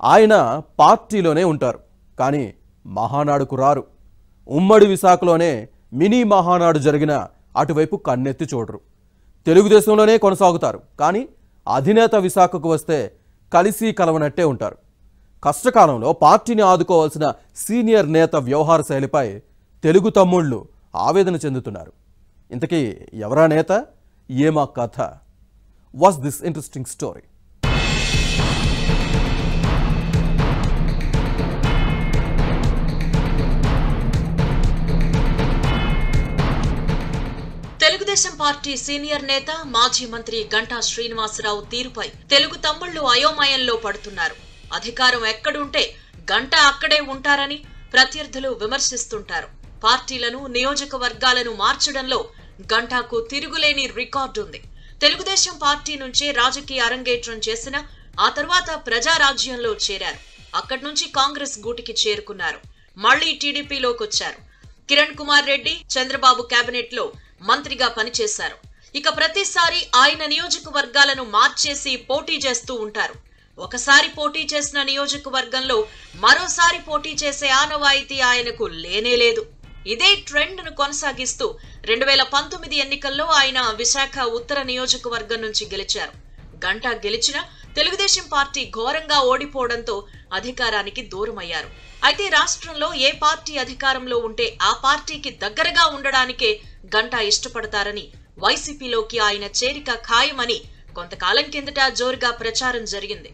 ఆయన పార్టీలోనే ఉంటారు కానీ మహానాడుకు రారు ఉమ్మడి విశాఖలోనే మినీ మహానాడు జరిగిన అటువైపు కన్నెత్తి చూడరు తెలుగుదేశంలోనే కొనసాగుతారు కానీ అధినేత విశాఖకు వస్తే కలిసి కలవనట్టే ఉంటారు కష్టకాలంలో పార్టీని ఆదుకోవాల్సిన సీనియర్ నేత వ్యవహార శైలిపై తెలుగు తమ్ముళ్ళు ఆవేదన చెందుతున్నారు ఇంతకీ ఎవరా నేత ఏమా కథ was this interesting story Telugu Desam party senior నేత మాజీ మంత్రి గంటా శ్రీనివాసరావు తీరుపై తెలుగు తమ్ముళ్లు అయోమయంలో పడుతున్నారు అధికారం ఎక్కడుంటే గంట అక్కడే ఉంటారని ప్రత్యర్థులు విమర్శిస్తుంటారు పార్టీలను నియోజకవర్గాలను మార్చడంలో గంటాకు తిరుగులేని రికార్డుంది తెలుగుదేశం పార్టీ నుంచే రాజకీయ అరంగేట్రం చేసిన ఆ తర్వాత ప్రజారాజ్యంలో చేరారు అక్కడి నుంచి కాంగ్రెస్ గూటికి చేరుకున్నారు మళ్లీ టీడీపీలోకి వచ్చారు కిరణ్ కుమార్ రెడ్డి చంద్రబాబు కేబినెట్ లో మంత్రిగా పనిచేశారు ఇక ప్రతిసారి ఆయన నియోజకవర్గాలను మార్చేసి పోటీ చేస్తూ ఉంటారు ఒకసారి పోటీ చేసిన నియోజకవర్గంలో మరోసారి పోటీ చేసే ఆనవాయితీ ఆయనకు లేనే లేదు ఇదే ట్రెండ్ ను కొనసాగిస్తూ రెండు వేల పంతొమ్మిది ఎన్నికల్లో ఆయన విశాఖ ఉత్తర నియోజకవర్గం నుంచి గెలిచారు గంటా గెలిచిన తెలుగుదేశం పార్టీ ఘోరంగా ఓడిపోవడంతో అధికారానికి దూరమయ్యారు అయితే రాష్ట్రంలో ఏ పార్టీ అధికారంలో ఉంటే ఆ పార్టీకి దగ్గరగా ఉండడానికే గంటా ఇష్టపడతారని వైసీపీలోకి ఆయన చేరిక ఖాయమని కొంతకాలం కిందట జోరుగా ప్రచారం జరిగింది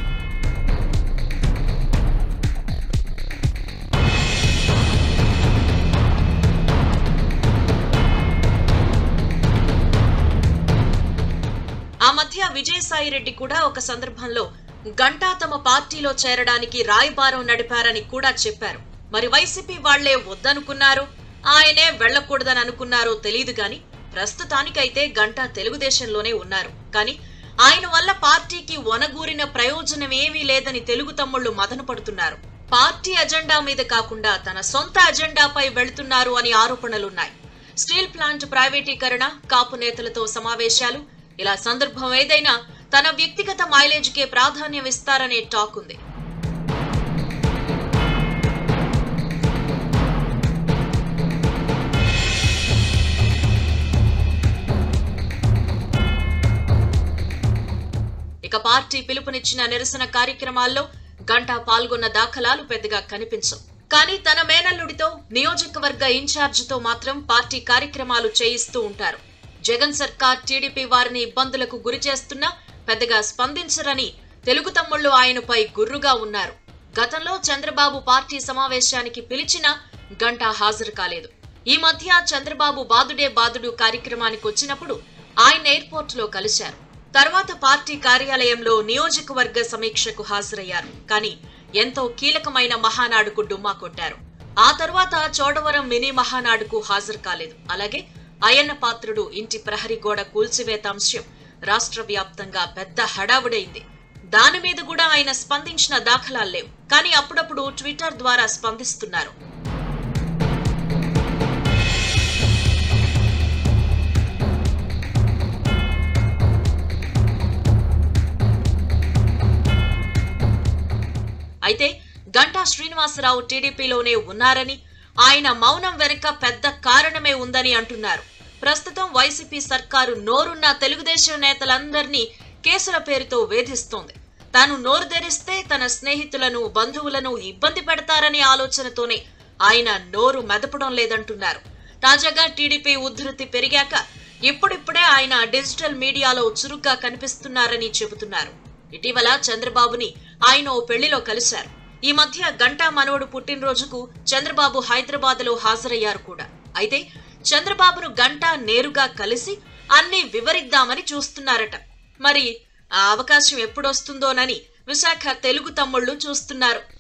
ఆ మధ్య విజయసాయిరెడ్డి కూడా ఒక సందర్భంలో గంటా తమ పార్టీలో చేరడానికి రాయబారం నడిపారని కూడా చెప్పారు మరి వైసీపీ వాళ్లే వద్దనుకున్నారు ఆయనే వెళ్లకూడదని అనుకున్నారో తెలియదు గాని ప్రస్తుతానికైతే గంటా తెలుగుదేశంలోనే ఉన్నారు కానీ ఆయన వల్ల పార్టీకి వనగూరిన ప్రయోజనం ఏమీ లేదని తెలుగు తమ్ముళ్లు మదనపడుతున్నారు పార్టీ అజెండా మీద కాకుండా తన సొంత అజెండాపై వెళ్తున్నారు అని ఆరోపణలున్నాయి స్టీల్ ప్లాంట్ ప్రైవేటీకరణ కాపు నేతలతో సమావేశాలు ఇలా సందర్భం ఏదైనా తన వ్యక్తిగత మైలేజ్కే ప్రాధాన్యం ఇస్తారనే టాక్ ఉంది ఇక పార్టీ పిలుపునిచ్చిన నిరసన కార్యక్రమాల్లో గంటా పాల్గొన్న దాఖలాలు పెద్దగా కనిపించవు కానీ తన మేనల్లుడితో నియోజకవర్గ ఇన్ఛార్జితో మాత్రం పార్టీ కార్యక్రమాలు చేయిస్తూ ఉంటారు జగన్ సర్కార్ టీడీపీ వారిని ఇబ్బందులకు గురి చేస్తున్నా పెద్దగా స్పందించరని తెలుగు తమ్ముళ్లు ఆయనపై గుర్రుగా ఉన్నారు గతంలో చంద్రబాబు పార్టీ సమావేశానికి పిలిచినా గంటా హాజరు కాలేదు ఈ మధ్య చంద్రబాబు బాదుడే బాదుడు కార్యక్రమానికి వచ్చినప్పుడు ఆయన ఎయిర్పోర్ట్ లో కలిశారు తర్వాత పార్టీ కార్యాలయంలో నియోజకవర్గ సమీక్షకు హాజరయ్యారు కానీ ఎంతో కీలకమైన మహానాడుకు డుమ్మా కొట్టారు ఆ తర్వాత చోడవరం మినీ మహానాడుకు హాజరు కాలేదు అలాగే అయ్యన్న పాత్రుడు ఇంటి ప్రహరీ గోడ కూల్చివేత అంశం రాష్ట్ర వ్యాప్తంగా పెద్ద హడావుడైంది దాని మీద కూడా ఆయన స్పందించిన దాఖలాలు లేవు కానీ అప్పుడప్పుడు ట్విట్టర్ ద్వారా స్పందిస్తున్నారు అయితే గంటా శ్రీనివాసరావు టీడీపీలోనే ఉన్నారని ఆయన మౌనం వెనుక పెద్ద కారణమే ఉందని అంటున్నారు ప్రస్తుతం వైసీపీ సర్కారు నోరున్న తెలుగుదేశం నేతలందరినీ కేసుల పేరుతో వేధిస్తోంది తాను నోరు తెరిస్తే తన స్నేహితులను బంధువులను ఇబ్బంది పెడతారనే ఆలోచనతోనే ఆయన నోరు మెదపడం లేదంటున్నారు తాజాగా టీడీపీ ఉధృతి పెరిగాక ఇప్పుడిప్పుడే ఆయన డిజిటల్ మీడియాలో చురుగ్గా కనిపిస్తున్నారని చెబుతున్నారు ఇటీవల చంద్రబాబుని ఆయన ఓ పెళ్లిలో కలిశారు ఈ మధ్య గంటా మనవడు పుట్టినరోజుకు చంద్రబాబు హైదరాబాద్ లో హాజరయ్యారు కూడా అయితే చంద్రబాబును గంటా నేరుగా కలిసి అన్ని వివరిద్దామని చూస్తున్నారట మరి ఆ అవకాశం ఎప్పుడొస్తుందోనని విశాఖ తెలుగు తమ్ముళ్లు చూస్తున్నారు